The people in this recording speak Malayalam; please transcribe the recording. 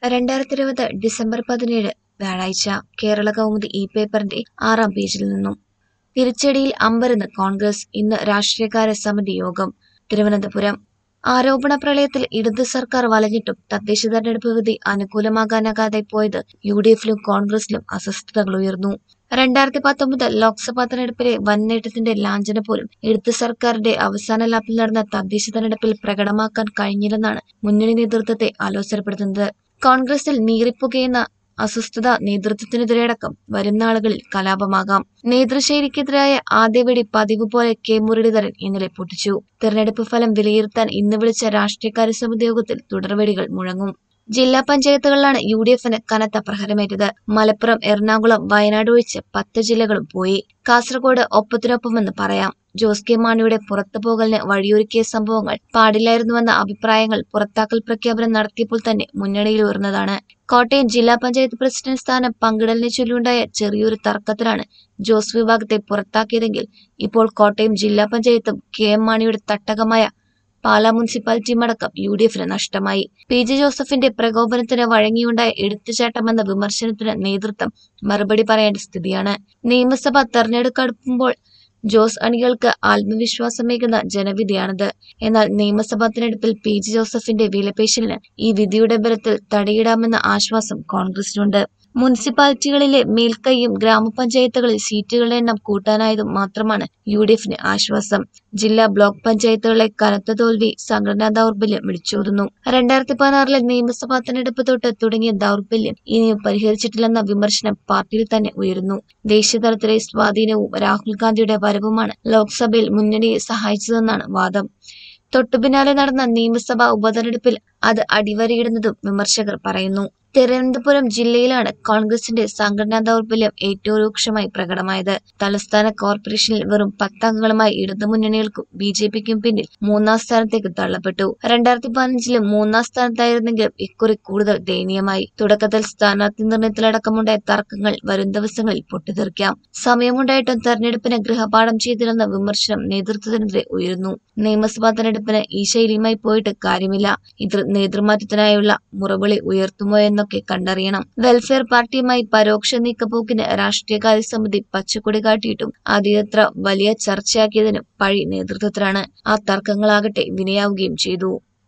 രണ്ടായിരത്തി ഇരുപത് ഡിസംബർ പതിനേഴ് വ്യാഴാഴ്ച കേരള കൗമുദി ഇ പേപ്പറിന്റെ ആറാം പേജിൽ നിന്നും തിരിച്ചടിയിൽ അമ്പരന്ന് കോൺഗ്രസ് ഇന്ന് രാഷ്ട്രീയകാര്യ സമിതി യോഗം തിരുവനന്തപുരം ആരോപണ പ്രളയത്തിൽ ഇടത് സർക്കാർ വലഞ്ഞിട്ടും തദ്ദേശ തെരഞ്ഞെടുപ്പ് വിധി അനുകൂലമാകാനാകാതെ പോയത് യു ഡി എഫിലും കോൺഗ്രസിലും അസ്വസ്ഥതകൾ ഉയർന്നു രണ്ടായിരത്തി പത്തൊമ്പത് ലോക്സഭാ തെരഞ്ഞെടുപ്പിലെ വൻ നേട്ടത്തിന്റെ ലാഞ്ചന പോലും ഇടത് സർക്കാരിന്റെ അവസാന ലാപ്പിൽ നടന്ന തദ്ദേശ തെരഞ്ഞെടുപ്പിൽ പ്രകടമാക്കാൻ കഴിഞ്ഞില്ലെന്നാണ് മുന്നണി നേതൃത്വത്തെ ആലോചനപ്പെടുത്തുന്നത് കോൺഗ്രസിൽ നീറിപ്പുകയുന്ന അസ്വസ്ഥത നേതൃത്വത്തിനെതിരെയടക്കം വരും നാളുകളിൽ കലാപമാകാം നേതൃശൈലിക്കെതിരായ ആദ്യവെടി പതിവ് പോലെ കെ മുരളീധരൻ ഇന്നലെ പൊട്ടിച്ചു തെരഞ്ഞെടുപ്പ് ഫലം വിലയിരുത്താൻ ഇന്ന് വിളിച്ച രാഷ്ട്രീയകാര്യ സമിതി യോഗത്തിൽ തുടർവെടികൾ മുഴങ്ങും ജില്ലാ പഞ്ചായത്തുകളിലാണ് യു ഡി എഫിന് കനത്ത പ്രഹരമേറ്റത് മലപ്പുറം എറണാകുളം വയനാട് ഒഴിച്ച് പത്ത് ജില്ലകളും പോയി കാസർഗോഡ് ഒപ്പത്തിനൊപ്പമെന്ന് പറയാം ജോസ് കെ മാണിയുടെ പുറത്തു പോകലിന് വഴിയൊരുക്കിയ സംഭവങ്ങൾ പാടില്ലായിരുന്നുവെന്ന അഭിപ്രായങ്ങൾ പുറത്താക്കൽ പ്രഖ്യാപനം നടത്തിയപ്പോൾ തന്നെ മുന്നണിയിൽ ഉയർന്നതാണ് കോട്ടയം ജില്ലാ പഞ്ചായത്ത് പ്രസിഡന്റ് സ്ഥാനം പങ്കിടലിനെ ചൊല്ലിയുണ്ടായ ചെറിയൊരു തർക്കത്തിലാണ് ജോസ് വിഭാഗത്തെ പുറത്താക്കിയതെങ്കിൽ ഇപ്പോൾ കോട്ടയം ജില്ലാ പഞ്ചായത്തും കെ എം മാണിയുടെ തട്ടകമായ പാലാ മുനിസിപ്പാലിറ്റിയും അടക്കം യു ഡി എഫിന് നഷ്ടമായി പി ജെ ജോസഫിന്റെ പ്രകോപനത്തിന് വഴങ്ങിയുണ്ടായ എടുത്തുചാട്ടമെന്ന വിമർശനത്തിന് നേതൃത്വം മറുപടി പറയേണ്ട സ്ഥിതിയാണ് നിയമസഭ തെരഞ്ഞെടുക്കടുക്കുമ്പോൾ ജോസ് അണികൾക്ക് ആത്മവിശ്വാസമേകുന്ന ജനവിധിയാണിത് എന്നാൽ നിയമസഭാ തെരഞ്ഞെടുപ്പിൽ പി ജെ ജോസഫിന്റെ വിലപേശലിന് ഈ വിധിയുടെ ബലത്തിൽ തടയിടാമെന്ന ആശ്വാസം കോൺഗ്രസിനുണ്ട് മുനിസിപ്പാലിറ്റികളിലെ മേൽക്കൈയും ഗ്രാമപഞ്ചായത്തുകളിൽ സീറ്റുകളുടെ എണ്ണം കൂട്ടാനായതും മാത്രമാണ് യു ഡി എഫിന് ആശ്വാസം ജില്ലാ ബ്ലോക്ക് പഞ്ചായത്തുകളെ കനത്ത തോൽവി സംഘടനാ ദൗർബല്യം വിളിച്ചോതുന്നു രണ്ടായിരത്തി പതിനാറിലെ നിയമസഭാ തെരഞ്ഞെടുപ്പ് തൊട്ട് തുടങ്ങിയ ദൗർബല്യം ഇനിയും പരിഹരിച്ചിട്ടില്ലെന്ന വിമർശനം പാർട്ടിയിൽ തന്നെ ഉയരുന്നു ദേശീയതലത്തിലെ സ്വാധീനവും രാഹുൽ ഗാന്ധിയുടെ വരവുമാണ് ലോക്സഭയിൽ മുന്നണിയെ സഹായിച്ചതെന്നാണ് വാദം തൊട്ടുപിന്നാലെ നടന്ന നിയമസഭാ ഉപതെരഞ്ഞെടുപ്പിൽ അത് അടിവരയിടുന്നതും വിമർശകർ പറയുന്നു തിരുവനന്തപുരം ജില്ലയിലാണ് കോൺഗ്രസിന്റെ സംഘടനാ ദൗർബല്യം ഏറ്റവും രൂക്ഷമായി പ്രകടമായത് തലസ്ഥാന കോർപ്പറേഷനിൽ വെറും പത്തംഗങ്ങളുമായി ഇടതുമുന്നണികൾക്കും ബി ജെ പിക്കും പിന്നിൽ മൂന്നാം സ്ഥാനത്തേക്ക് തള്ളപ്പെട്ടു രണ്ടായിരത്തി പതിനഞ്ചിലും മൂന്നാം സ്ഥാനത്തായിരുന്നെങ്കിലും ഇക്കുറി കൂടുതൽ ദയനീയമായി തുടക്കത്തിൽ സ്ഥാനാർത്ഥി നിർണയത്തിലടക്കമുണ്ടായ തർക്കങ്ങൾ വരും ദിവസങ്ങളിൽ പൊട്ടിത്തെറിക്കാം സമയമുണ്ടായിട്ടും തെരഞ്ഞെടുപ്പിന് ഗൃഹപാഠം ചെയ്തില്ലെന്ന വിമർശനം നേതൃത്വത്തിനെതിരെ ഉയരുന്നു നിയമസഭാ തെരഞ്ഞെടുപ്പിന് ഈ ശൈലിയുമായി പോയിട്ട് കാര്യമില്ല ഇത് നേതൃമാറ്റത്തിനായുള്ള മുറവിളി ഉയർത്തുമോ എന്നൊക്കെ കണ്ടറിയണം വെൽഫെയർ പാർട്ടിയുമായി പരോക്ഷ നീക്കപ്പോക്കിന് രാഷ്ട്രീയകാര്യ സമിതി പച്ചക്കൊടി കാട്ടിയിട്ടും അതിയത്ര വലിയ ചർച്ചയാക്കിയതിന് പഴി നേതൃത്വത്തിലാണ് ആ തർക്കങ്ങളാകട്ടെ വിനയാവുകയും ചെയ്തു